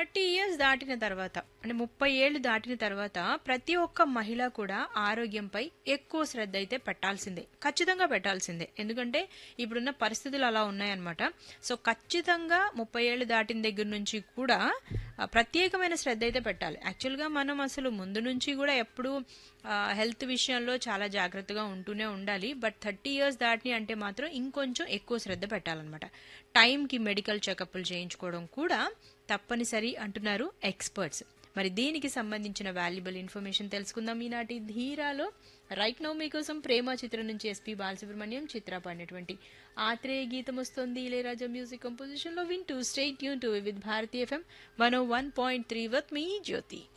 thirty years దాటిన తర్వాత అంటే ముప్పై ఏళ్ళు దాటిన తర్వాత ప్రతి ఒక్క మహిళ కూడా ఆరోగ్యంపై ఎక్కువ శ్రద్ధ అయితే పెట్టాల్సిందే ఖచ్చితంగా పెట్టాల్సిందే ఎందుకంటే ఇప్పుడున్న పరిస్థితులు అలా ఉన్నాయన్నమాట సో ఖచ్చితంగా ముప్పై ఏళ్ళు దాటిన దగ్గర నుంచి కూడా ఆ, ప్రత్యేకమైన శ్రద్ధ అయితే పెట్టాలి యాక్చువల్గా మనం అసలు ముందు నుంచి కూడా ఎప్పుడు హెల్త్ విషయంలో చాలా జాగ్రత్తగా ఉంటూనే ఉండాలి బట్ థర్టీ ఇయర్స్ దాటిని అంటే మాత్రం ఇంకొంచెం ఎక్కువ శ్రద్ధ పెట్టాలన్నమాట టైంకి మెడికల్ చెకప్లు చేయించుకోవడం కూడా తప్పనిసరి అంటున్నారు ఎక్స్పర్ట్స్ మరి దీనికి సంబంధించిన వాల్యుబుల్ ఇన్ఫర్మేషన్ తెలుసుకుందాం ఈనాటి ధీరాలో రైట్ నో మీకోసం ప్రేమ చిత్రం నుంచి ఎస్పి బాలసుబ్రహ్మణ్యం చిత్ర పాడినటువంటి ఆత్రేయ గీతం వస్తుంది ఇళయరాజా మ్యూజిక్ కంపోజిషన్ లో వింటూ stay tuned to with Bharati F M one one point three with me Jyothi